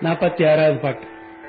நாற்பத்தி ஆறாவது பாட்டு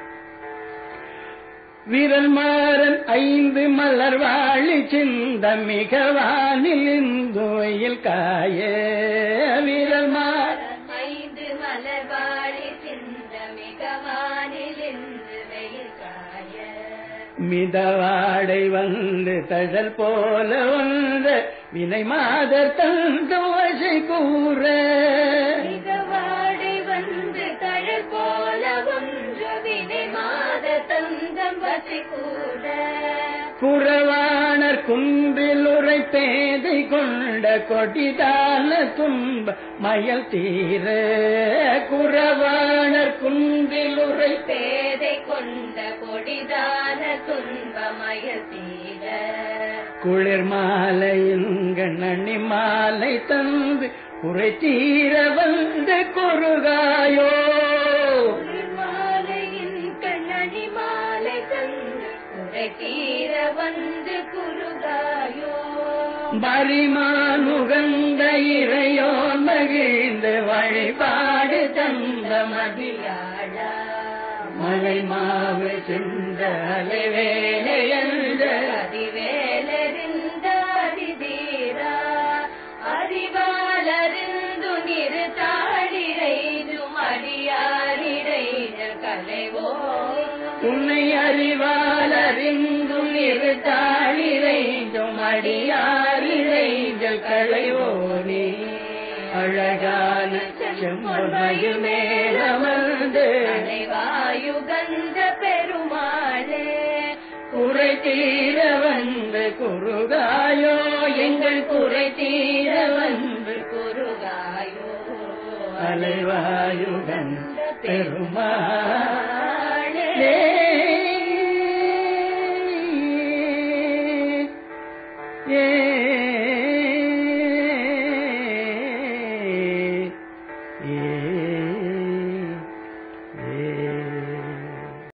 வீரல் மாறன் ஐந்து மலர் வாழி சிந்த மிக வானில் இந்துவையில் காய வீரல் மாறன் ஐந்து மலர் வாழி சிந்த மிகவானிலிருந்து வெயில் காய மிதவாடை வந்து தழல் போல வந்த வினை மாதர் தந்தம் வசை கூற மிகவாடை வந்து தழல் போல ஒன்று வினை மாத தந்தம் வசி கூட குறவாணர் குன்றில் உரை பேதை கொண்ட கொடிதான துன்ப மயல் தீர குறவாணர் குன்றில் உரை பேதை கொண்ட கொடிதான துன்பமய தீர குளிர் மாலையுங்கள் நன்னி மாலை தந்து குறை தீர வந்து குறுகாயோ மாலையின் கண்ணணி மாலை தந்து உரை தீர வந்து குருகாயோ பரிமானுகந்த இறையோன் மகிழ்ந்த வழிபாடு தந்த மதியாழ மலை மாவு சிந்த அலைவேலை என்ற அதிவேலறிந்த அதிதீரா அறிவாளறிந்து நிறு தாழிரைதும் அடியாரிடைத கலைவோ உன்னை அறிவால் அறிந்தும் இருத்தாழிரைந்தும் அடியாரிழைஞ்சல் களைவோனே அழகான செம்மொழியில் மேலமர்ந்து அலைவாயுகந்த பெருமாளே குறை தீர வந்து குறுகாயோ எங்கள் குறை தீர வந்து குருகாயோ அலைவாயுடன் பெருமா